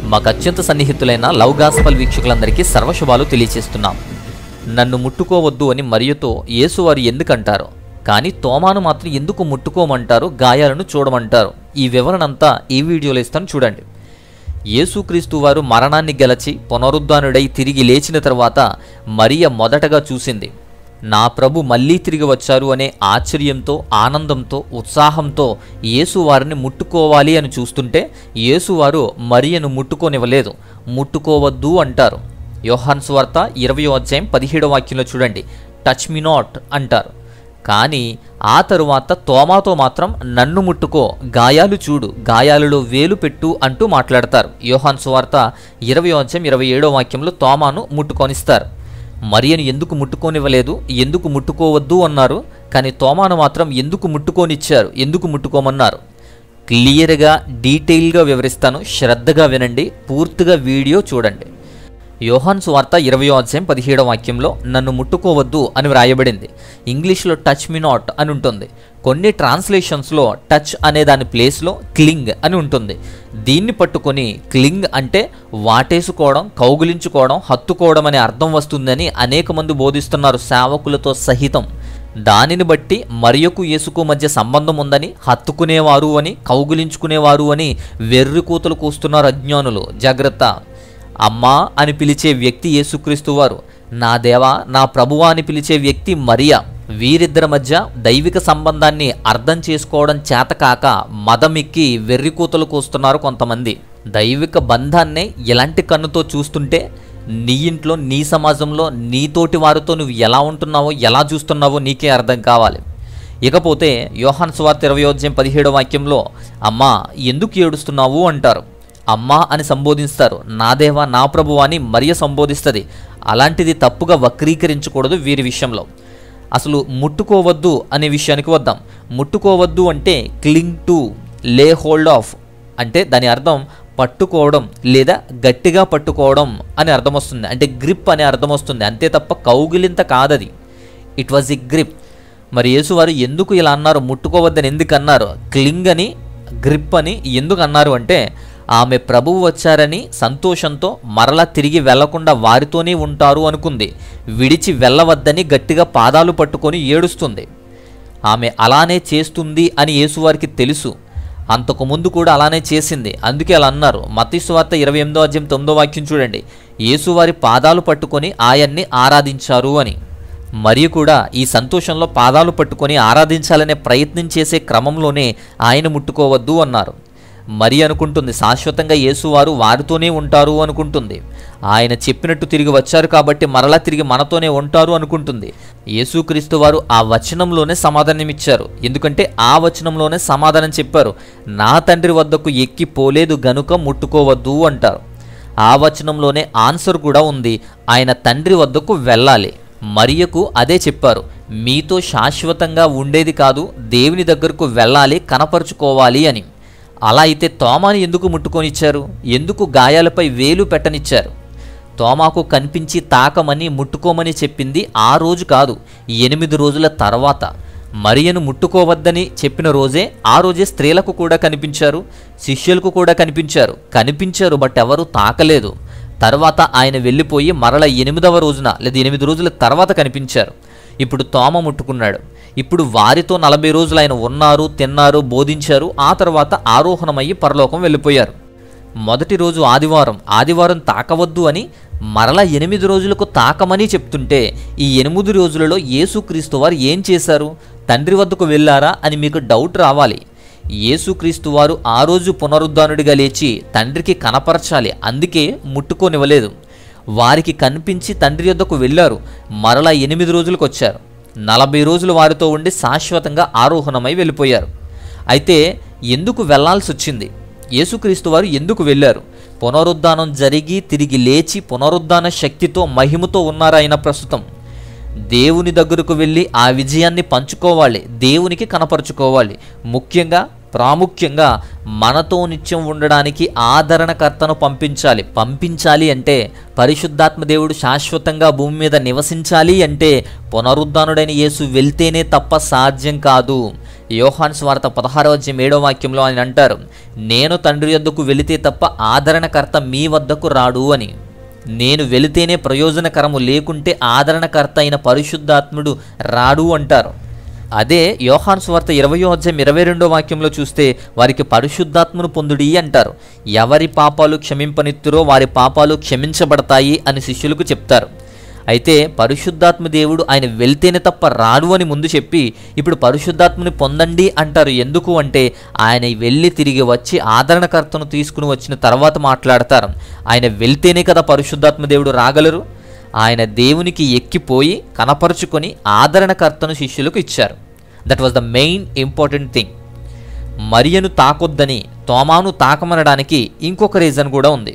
మాకు అత్యంత సన్నిహితులైన love gospel వీక్షకులందరికీ సర్వశుభాలు తెలియచేస్తున్నాం నన్ను ముట్టుకోవద్దు అని మరియుతో యేసువారు ఎందుకంటారు కానీ తోమాను మాత్రం ఎందుకు ముట్టుకోమంటారు గాయాలను చూడమంటారు ఈ వివరణంతా ఈ వీడియోలో ఇస్తాను చూడండి యేసుక్రీస్తు వారు మరణాన్ని గెలచి పునరుద్ధానుడై తిరిగి లేచిన తర్వాత మరియ మొదటగా చూసింది నా ప్రభు మళ్ళీ తిరిగి వచ్చారు అనే ఆశ్చర్యంతో ఆనందంతో ఉత్సాహంతో యేసు వారిని ముట్టుకోవాలి అని చూస్తుంటే యేసువారు మరియను ముట్టుకోనివ్వలేదు ముట్టుకోవద్దు అంటారు యోహాన్ స్వార్త ఇరవయో అధ్యాయం పదిహేడో వాక్యంలో చూడండి టచ్ మీ నాట్ అంటారు కానీ ఆ తరువాత తోమాతో మాత్రం నన్ను ముట్టుకో గాయాలు చూడు గాయాలలో వేలు పెట్టు అంటూ మాట్లాడతారు యోహాన్ సువార్త ఇరవై అధ్యాయం ఇరవై ఏడో వాక్యంలో తోమాను ముట్టుకొనిస్తారు మరియను ఎందుకు ముట్టుకోనివ్వలేదు ఎందుకు ముట్టుకోవద్దు అన్నారు కానీ తోమాను మాత్రం ఎందుకు ముట్టుకోనిచ్చారు ఎందుకు ముట్టుకోమన్నారు క్లియర్గా డీటెయిల్గా వివరిస్తాను శ్రద్ధగా వినండి పూర్తిగా వీడియో చూడండి యోహాన్ సువార్త ఇరవయో అధ్యాయం పదిహేడో వాక్యంలో నన్ను ముట్టుకోవద్దు అని వ్రాయబడింది ఇంగ్లీష్లో టచ్ మీ నాట్ అని ఉంటుంది కొన్ని ట్రాన్స్లేషన్స్లో టచ్ అనే దాని ప్లేస్లో క్లింగ్ అని ఉంటుంది దీన్ని పట్టుకొని క్లింగ్ అంటే వాటేసుకోవడం కౌగులించుకోవడం హత్తుకోవడం అనే అర్థం వస్తుందని అనేక మంది బోధిస్తున్నారు సేవకులతో సహితం దానిని బట్టి మరియకు యేసుకు మధ్య సంబంధం ఉందని హత్తుకునేవారు అని కౌగులించుకునేవారు అని వెర్రి కూతలు కూస్తున్నారు అజ్ఞానులు జాగ్రత్త అమ్మా అని పిలిచే వ్యక్తి యేసుక్రీస్తు వారు నా దేవా నా ప్రభువా అని పిలిచే వ్యక్తి మరియా వీరిద్దరి మధ్య దైవిక సంబంధాన్ని అర్థం చేసుకోవడం చేతకాక మదమిక్కి వెర్రికూతలు కూస్తున్నారు కొంతమంది దైవిక బంధాన్నే ఇలాంటి కన్నుతో చూస్తుంటే నీ ఇంట్లో నీ సమాజంలో నీతోటి వారితో నువ్వు ఎలా ఉంటున్నావో ఎలా చూస్తున్నావో నీకే అర్థం కావాలి ఇకపోతే యోహాన్ స్వార్త ఇరవై అధ్యాయం పదిహేడో వాక్యంలో అమ్మా ఎందుకు ఏడుస్తున్నావు అంటారు అమ్మా అని సంబోధిస్తారు నా దేవా నా ప్రభు అని మరియ సంబోధిస్తుంది అలాంటిది తప్పుగా వక్రీకరించకూడదు వీరి విషయంలో అసలు ముట్టుకోవద్దు అనే విషయానికి వద్దాం ముట్టుకోవద్దు అంటే క్లింగ్ టు లే హోల్డ్ ఆఫ్ అంటే దాని అర్థం పట్టుకోవడం లేదా గట్టిగా పట్టుకోవడం అని అర్థం వస్తుంది అంటే గ్రిప్ అనే అర్థం వస్తుంది అంతే తప్ప కౌగిలింత కాదది ఇట్ వాజ్ ఎ గ్రిప్ మరి యేసువారు ఎందుకు ఇలా అన్నారు ముట్టుకోవద్దని ఎందుకు అన్నారు క్లింగ్ అని గ్రిప్ అని ఎందుకు అన్నారు అంటే ఆమె ప్రభువు వచ్చారని సంతోషంతో మరలా తిరిగి వెళ్లకుండా వారితోనే ఉంటారు అనుకుంది విడిచి వెళ్ళవద్దని గట్టిగా పాదాలు పట్టుకొని ఏడుస్తుంది ఆమె అలానే చేస్తుంది అని యేసువారికి తెలుసు అంతకు ముందు కూడా అలానే చేసింది అందుకే అలా అన్నారు మతీశ్వార్త ఇరవై ఎనిమిదో అధ్యాయం తొమ్మిదో వాక్యం చూడండి యేసువారి పాదాలు పట్టుకొని ఆయన్ని ఆరాధించారు అని మరియు కూడా ఈ సంతోషంలో పాదాలు పట్టుకొని ఆరాధించాలనే ప్రయత్నం చేసే క్రమంలోనే ఆయన ముట్టుకోవద్దు అన్నారు మరి అనుకుంటుంది శాశ్వతంగా యేసువారు వారితోనే ఉంటారు అనుకుంటుంది ఆయన చెప్పినట్టు తిరిగి వచ్చారు కాబట్టి మరలా తిరిగి మనతోనే ఉంటారు అనుకుంటుంది యేసుక్రీస్తు వారు ఆ వచనంలోనే సమాధానం ఇచ్చారు ఎందుకంటే ఆ వచనంలోనే సమాధానం చెప్పారు నా తండ్రి వద్దకు ఎక్కి పోలేదు గనుక ముట్టుకోవద్దు అంటారు ఆ వచనంలోనే ఆన్సర్ కూడా ఉంది ఆయన తండ్రి వద్దకు వెళ్ళాలి మరియకు అదే చెప్పారు మీతో శాశ్వతంగా ఉండేది కాదు దేవుని దగ్గరకు వెళ్ళాలి కనపరుచుకోవాలి అని అలా అయితే తోమాని ఎందుకు ముట్టుకొనిచ్చారు ఎందుకు గాయాలపై వేలు పెట్టనిచ్చారు తోమాకు కనిపించి తాకమని ముట్టుకోమని చెప్పింది ఆ రోజు కాదు ఎనిమిది రోజుల తర్వాత మరియను ముట్టుకోవద్దని చెప్పిన రోజే ఆ రోజే స్త్రీలకు కూడా కనిపించారు శిష్యులకు కూడా కనిపించారు కనిపించారు బట్ ఎవరు తాకలేదు తర్వాత ఆయన వెళ్ళిపోయి మరల ఎనిమిదవ రోజున లేదా ఎనిమిది రోజుల తర్వాత కనిపించారు ఇప్పుడు తోమ ముట్టుకున్నాడు ఇప్పుడు వారితో నలభై రోజులు ఆయన ఉన్నారు తిన్నారు బోధించారు ఆ తర్వాత ఆరోహణమయ్యి పరలోకం వెళ్ళిపోయారు మొదటి రోజు ఆదివారం ఆదివారం తాకవద్దు అని మరలా ఎనిమిది రోజులకు తాకమని చెప్తుంటే ఈ ఎనిమిది రోజులలో యేసుక్రీస్తు వారు ఏం చేశారు తండ్రి వద్దకు వెళ్ళారా అని మీకు డౌట్ రావాలి యేసుక్రీస్తు వారు ఆ రోజు పునరుద్ధానుడిగా లేచి తండ్రికి కనపరచాలి అందుకే ముట్టుకోనివ్వలేదు వారికి కనిపించి తండ్రి వద్దకు వెళ్ళారు మరలా ఎనిమిది రోజులకు వచ్చారు నలభై రోజులు వారితో ఉండి శాశ్వతంగా ఆరోహణమై వెళ్ళిపోయారు అయితే ఎందుకు వెళ్లాల్సి వచ్చింది యేసుక్రీస్తు వారు ఎందుకు వెళ్ళారు పునరుద్ధానం జరిగి తిరిగి లేచి పునరుద్ధాన శక్తితో మహిమతో ఉన్నారు ఆయన ప్రస్తుతం దేవుని దగ్గరకు వెళ్ళి ఆ విజయాన్ని పంచుకోవాలి దేవునికి కనపరుచుకోవాలి ముఖ్యంగా ప్రాముఖ్యంగా మనతో నిత్యం ఉండడానికి ఆదరణకర్తను పంపించాలి పంపించాలి అంటే పరిశుద్ధాత్మ దేవుడు శాశ్వతంగా భూమి మీద నివసించాలి అంటే పునరుద్ధానుడైన యేసు వెళ్తేనే తప్ప సాధ్యం కాదు యోహాన్ స్వార్త పదహారవ అధ్యాయం ఏడవ వాక్యంలో ఆయన అంటారు నేను తండ్రి వద్దకు వెళితే తప్ప ఆదరణకర్త మీ వద్దకు రాడు అని నేను వెళితేనే ప్రయోజనకరము లేకుంటే ఆదరణకర్త అయిన పరిశుద్ధాత్ముడు రాడు అంటారు అదే యోహాన్ స్వార్త ఇరవయో అధ్యాయం ఇరవై రెండో వాక్యంలో చూస్తే వారికి పరిశుద్ధాత్మను పొందుడి అంటారు ఎవరి పాపాలు క్షమింపనిత్తురో వారి పాపాలు క్షమించబడతాయి అని శిష్యులకు చెప్తారు అయితే పరిశుద్ధాత్మ దేవుడు ఆయన వెళ్తేనే తప్ప రాడు అని ముందు చెప్పి ఇప్పుడు పరిశుద్ధాత్మని పొందండి అంటారు ఎందుకు అంటే ఆయన వెళ్ళి తిరిగి వచ్చి ఆదరణకర్తను తీసుకుని వచ్చిన తర్వాత మాట్లాడతారు ఆయన వెళ్తేనే కదా పరిశుద్ధాత్మ దేవుడు రాగలరు ఆయన దేవునికి ఎక్కిపోయి కనపరుచుకొని ఆదరణకర్తను శిష్యులకు ఇచ్చారు that was the main important thing మరియను తాకొద్దని తోమాను తాకమనడానికి ఇంకొక రీజన్ కూడా ఉంది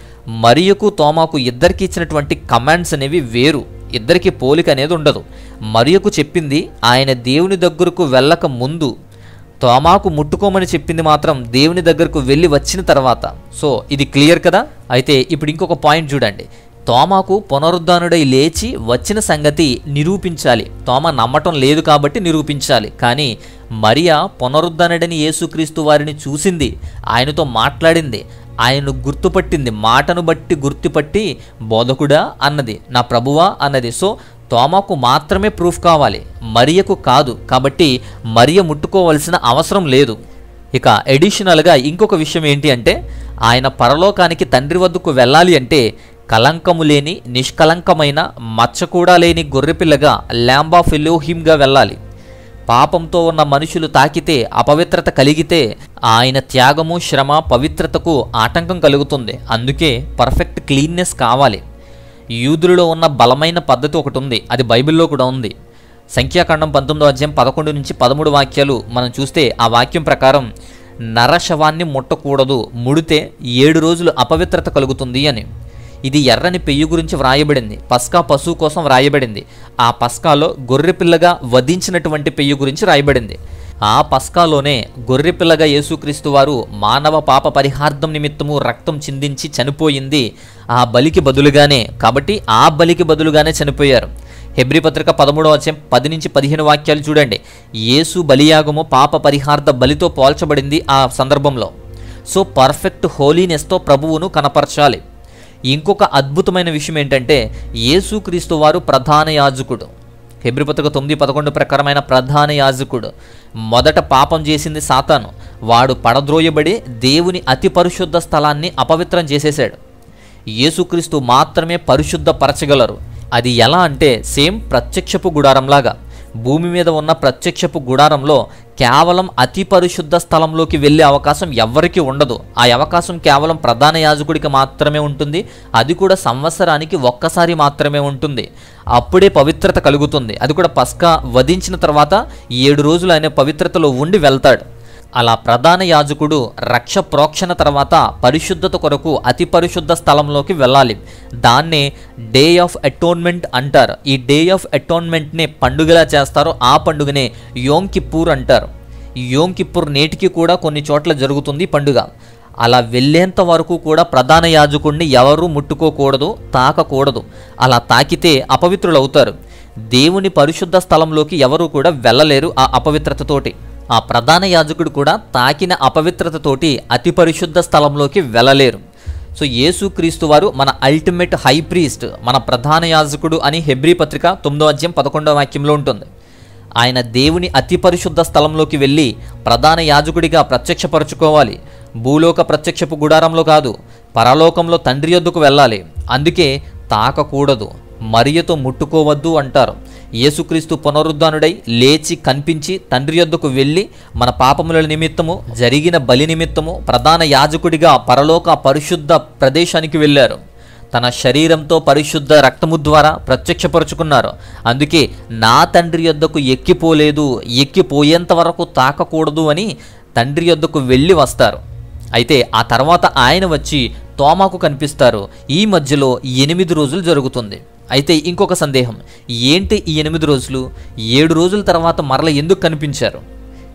మరియకు తోమాకు ఇద్దరికి ఇచ్చినటువంటి కమాండ్స్ అనేవి వేరు ఇద్దరికి పోలిక అనేది ఉండదు మరియకు చెప్పింది ఆయన దేవుని దగ్గరకు వెళ్ళక ముందు తోమాకు ముట్టుకోమని చెప్పింది మాత్రం దేవుని దగ్గరకు వెళ్ళి వచ్చిన తర్వాత సో ఇది క్లియర్ కదా అయితే ఇప్పుడు ఇంకొక పాయింట్ చూడండి తోమాకు పునరుద్ధానుడై లేచి వచ్చిన సంగతి నిరూపించాలి తోమ నమ్మటం లేదు కాబట్టి నిరూపించాలి కానీ మరియా పునరుద్ధానుడని యేసుక్రీస్తు వారిని చూసింది ఆయనతో మాట్లాడింది ఆయన్ను గుర్తుపట్టింది మాటను బట్టి గుర్తుపట్టి బోధకుడా అన్నది నా ప్రభువా అన్నది సో తోమాకు మాత్రమే ప్రూఫ్ కావాలి మరియకు కాదు కాబట్టి మరియ ముట్టుకోవలసిన అవసరం లేదు ఇక ఎడిషనల్గా ఇంకొక విషయం ఏంటి అంటే ఆయన పరలోకానికి తండ్రి వద్దకు వెళ్ళాలి అంటే కలంకము లేని నిష్కలంకమైన మచ్చ కూడా లేని గొర్రెపిల్లగా ల్యాంబా ఫిలోహిమ్గా వెళ్ళాలి పాపంతో ఉన్న మనుషులు తాకితే అపవిత్రత కలిగితే ఆయన త్యాగము శ్రమ పవిత్రతకు ఆటంకం కలుగుతుంది అందుకే పర్ఫెక్ట్ క్లీన్నెస్ కావాలి యూదులలో ఉన్న బలమైన పద్ధతి ఒకటి ఉంది అది బైబిల్లో కూడా ఉంది సంఖ్యాకాండం పంతొమ్మిదో అధ్యాయం పదకొండు నుంచి పదమూడు వాక్యాలు మనం చూస్తే ఆ వాక్యం ప్రకారం నరశవాన్ని ముట్టకూడదు ముడితే ఏడు రోజులు అపవిత్రత కలుగుతుంది అని ఇది ఎర్రని పెయ్యి గురించి వ్రాయబడింది పస్కా పశువు కోసం వ్రాయబడింది ఆ పస్కాలో గొర్రెపిల్లగా వధించినటువంటి పెయ్యి గురించి రాయబడింది ఆ పస్కాలోనే గొర్రెపిల్లగా యేసుక్రీస్తు వారు మానవ పాప పరిహార్థం నిమిత్తము రక్తం చిందించి చనిపోయింది ఆ బలికి బదులుగానే కాబట్టి ఆ బలికి బదులుగానే చనిపోయారు హెబ్రి పత్రిక పదమూడవ అధ్యాయం పది నుంచి పదిహేను వాక్యాలు చూడండి యేసు బలియాగము పాప పరిహార్థ బలితో పోల్చబడింది ఆ సందర్భంలో సో పర్ఫెక్ట్ హోలీనెస్తో ప్రభువును కనపరచాలి ఇంకొక అద్భుతమైన విషయం ఏంటంటే యేసుక్రీస్తు వారు ప్రధాన యాజకుడు హెబ్రిపత్రిక తొమ్మిది పదకొండు ప్రకారమైన ప్రధాన యాజకుడు మొదట పాపం చేసింది సాతాను వాడు పడద్రోయబడి దేవుని అతి పరిశుద్ధ స్థలాన్ని అపవిత్రం చేసేశాడు యేసుక్రీస్తు మాత్రమే పరిశుద్ధపరచగలరు అది ఎలా అంటే సేమ్ ప్రత్యక్షపు గుడారంలాగా భూమి మీద ఉన్న ప్రత్యక్షపు గుడారంలో కేవలం అతి పరిశుద్ధ స్థలంలోకి వెళ్ళే అవకాశం ఎవ్వరికీ ఉండదు ఆ అవకాశం కేవలం ప్రధాన యాజకుడికి మాత్రమే ఉంటుంది అది కూడా సంవత్సరానికి ఒక్కసారి మాత్రమే ఉంటుంది అప్పుడే పవిత్రత కలుగుతుంది అది కూడా పస్కా వధించిన తర్వాత ఏడు రోజులు ఆయన పవిత్రతలో ఉండి వెళ్తాడు అలా ప్రధాన యాజకుడు రక్ష ప్రోక్షణ తర్వాత పరిశుద్ధత కొరకు అతి పరిశుద్ధ స్థలంలోకి వెళ్ళాలి దాన్నే డే ఆఫ్ అటోన్మెంట్ అంటారు ఈ డే ఆఫ్ అటోన్మెంట్ని పండుగలా చేస్తారో ఆ పండుగనే యోమ్ కిప్పూర్ అంటారు ఈ యోమ్ కిప్పూర్ నేటికి కూడా కొన్ని చోట్ల జరుగుతుంది ఈ పండుగ అలా వెళ్ళేంత వరకు కూడా ప్రధాన యాజకుడిని ఎవరూ ముట్టుకోకూడదు తాకకూడదు అలా తాకితే అపవిత్రులవుతారు దేవుని పరిశుద్ధ స్థలంలోకి ఎవరు కూడా వెళ్ళలేరు ఆ అపవిత్రతతోటి ఆ ప్రధాన యాజకుడు కూడా తాకిన అపవిత్రతతోటి అతి పరిశుద్ధ స్థలంలోకి వెళ్ళలేరు సో యేసుక్రీస్తు వారు మన అల్టిమేట్ హై ప్రీస్ట్ మన ప్రధాన యాజకుడు అని హెబ్రీ పత్రిక తొమ్మిదో అధ్యాయం పదకొండవ వాక్యంలో ఉంటుంది ఆయన దేవుని అతి పరిశుద్ధ స్థలంలోకి వెళ్ళి ప్రధాన యాజకుడిగా ప్రత్యక్షపరచుకోవాలి భూలోక ప్రత్యక్షపు గుడారంలో కాదు పరలోకంలో తండ్రి యొద్దకు వెళ్ళాలి అందుకే తాకకూడదు మరియతో ముట్టుకోవద్దు అంటారు యేసుక్రీస్తు పునరుద్ధానుడై లేచి కనిపించి తండ్రి యొద్దకు వెళ్ళి మన పాపముల నిమిత్తము జరిగిన బలి నిమిత్తము ప్రధాన యాజకుడిగా పరలోక పరిశుద్ధ ప్రదేశానికి వెళ్ళారు తన శరీరంతో పరిశుద్ధ రక్తము ద్వారా ప్రత్యక్షపరుచుకున్నారు అందుకే నా తండ్రి యొద్దకు ఎక్కిపోలేదు ఎక్కిపోయేంత వరకు తాకకూడదు అని తండ్రి యొద్దకు వెళ్ళి వస్తారు అయితే ఆ తర్వాత ఆయన వచ్చి తోమాకు కనిపిస్తారు ఈ మధ్యలో ఎనిమిది రోజులు జరుగుతుంది అయితే ఇంకొక సందేహం ఏంటి ఈ ఎనిమిది రోజులు ఏడు రోజుల తర్వాత మరల ఎందుకు కనిపించారు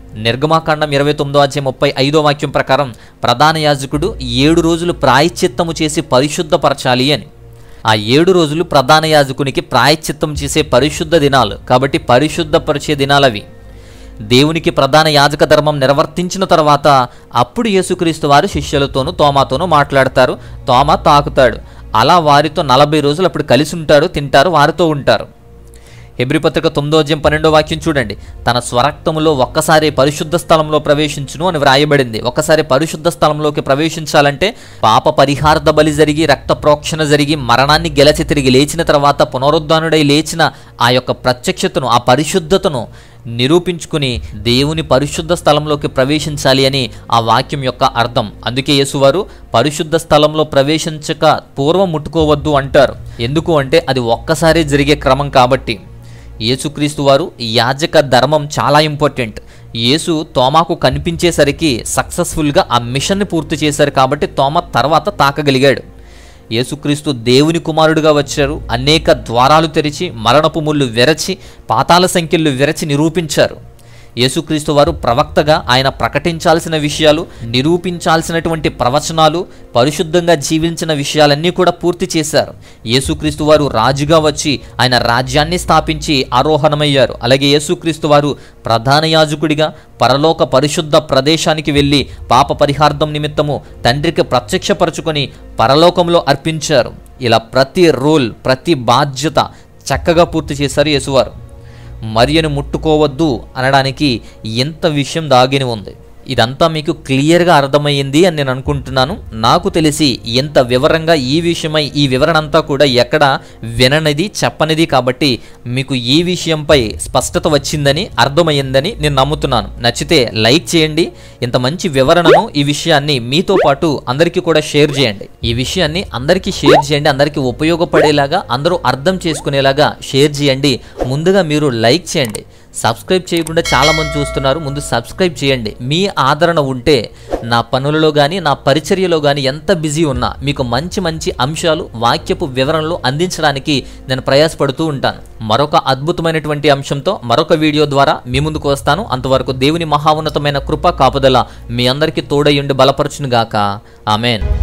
నిర్గమాకాండం ఇరవై తొమ్మిదో అధ్యాయం ముప్పై ఐదో వాక్యం ప్రకారం ప్రధాన యాజకుడు ఏడు రోజులు ప్రాయశ్చిత్తము చేసి పరిశుద్ధపరచాలి అని ఆ ఏడు రోజులు ప్రధాన యాజకునికి ప్రాయశ్చిత్తం చేసే పరిశుద్ధ దినాలు కాబట్టి పరిశుద్ధపరిచే దినాలవి దేవునికి ప్రధాన యాజక ధర్మం నిర్వర్తించిన తర్వాత అప్పుడు యేసుక్రీస్తు వారు శిష్యులతోనూ తోమాతోనూ మాట్లాడతారు తోమా తాకుతాడు అలా వారితో నలభై రోజులు అప్పుడు కలిసి ఉంటారు తింటారు వారితో ఉంటారు హెబ్రిపత్రిక తొమ్మిదో అధ్యాయం పన్నెండో వాక్యం చూడండి తన స్వరక్తములో ఒక్కసారి పరిశుద్ధ స్థలంలో ప్రవేశించును అని వ్రాయబడింది ఒక్కసారి పరిశుద్ధ స్థలంలోకి ప్రవేశించాలంటే పాప పరిహార్థ బలి జరిగి రక్త ప్రోక్షణ జరిగి మరణాన్ని గెలచి తిరిగి లేచిన తర్వాత పునరుద్ధానుడై లేచిన ఆ యొక్క ప్రత్యక్షతను ఆ పరిశుద్ధతను నిరూపించుకుని దేవుని పరిశుద్ధ స్థలంలోకి ప్రవేశించాలి అని ఆ వాక్యం యొక్క అర్థం అందుకే యేసువారు పరిశుద్ధ స్థలంలో ప్రవేశించక పూర్వం ముట్టుకోవద్దు అంటారు ఎందుకు అంటే అది ఒక్కసారి జరిగే క్రమం కాబట్టి యేసుక్రీస్తు వారు యాజక ధర్మం చాలా ఇంపార్టెంట్ యేసు తోమాకు కనిపించేసరికి సక్సెస్ఫుల్గా ఆ మిషన్ని పూర్తి చేశారు కాబట్టి తోమ తర్వాత తాకగలిగాడు యేసుక్రీస్తు దేవుని కుమారుడిగా వచ్చారు అనేక ద్వారాలు తెరిచి మరణపు ముళ్ళు విరచి పాతాల సంఖ్యలు విరచి నిరూపించారు యేసుక్రీస్తు వారు ప్రవక్తగా ఆయన ప్రకటించాల్సిన విషయాలు నిరూపించాల్సినటువంటి ప్రవచనాలు పరిశుద్ధంగా జీవించిన విషయాలన్నీ కూడా పూర్తి చేశారు యేసుక్రీస్తు వారు రాజుగా వచ్చి ఆయన రాజ్యాన్ని స్థాపించి ఆరోహణమయ్యారు అలాగే యేసుక్రీస్తు వారు ప్రధాన యాజకుడిగా పరలోక పరిశుద్ధ ప్రదేశానికి వెళ్ళి పాప పరిహార్థం నిమిత్తము తండ్రికి ప్రత్యక్షపరచుకొని పరలోకంలో అర్పించారు ఇలా ప్రతి రోల్ ప్రతి బాధ్యత చక్కగా పూర్తి చేశారు యేసువారు మరియను ముట్టుకోవద్దు అనడానికి ఎంత విషయం దాగిని ఉంది ఇదంతా మీకు క్లియర్గా అర్థమయ్యింది అని నేను అనుకుంటున్నాను నాకు తెలిసి ఎంత వివరంగా ఈ విషయమై ఈ వివరణ అంతా కూడా ఎక్కడ విననిది చెప్పనిది కాబట్టి మీకు ఈ విషయంపై స్పష్టత వచ్చిందని అర్థమైందని నేను నమ్ముతున్నాను నచ్చితే లైక్ చేయండి ఇంత మంచి వివరణను ఈ విషయాన్ని మీతో పాటు అందరికీ కూడా షేర్ చేయండి ఈ విషయాన్ని అందరికీ షేర్ చేయండి అందరికీ ఉపయోగపడేలాగా అందరూ అర్థం చేసుకునేలాగా షేర్ చేయండి ముందుగా మీరు లైక్ చేయండి సబ్స్క్రైబ్ చేయకుండా చాలామంది చూస్తున్నారు ముందు సబ్స్క్రైబ్ చేయండి మీ ఆదరణ ఉంటే నా పనులలో కానీ నా పరిచర్యలో కానీ ఎంత బిజీ ఉన్నా మీకు మంచి మంచి అంశాలు వాక్యపు వివరణలు అందించడానికి నేను ప్రయాసపడుతూ ఉంటాను మరొక అద్భుతమైనటువంటి అంశంతో మరొక వీడియో ద్వారా మీ ముందుకు వస్తాను అంతవరకు దేవుని మహా ఉన్నతమైన కృప కాపుదల మీ అందరికీ తోడయ్యుండి బలపరచునుగాక ఆమెన్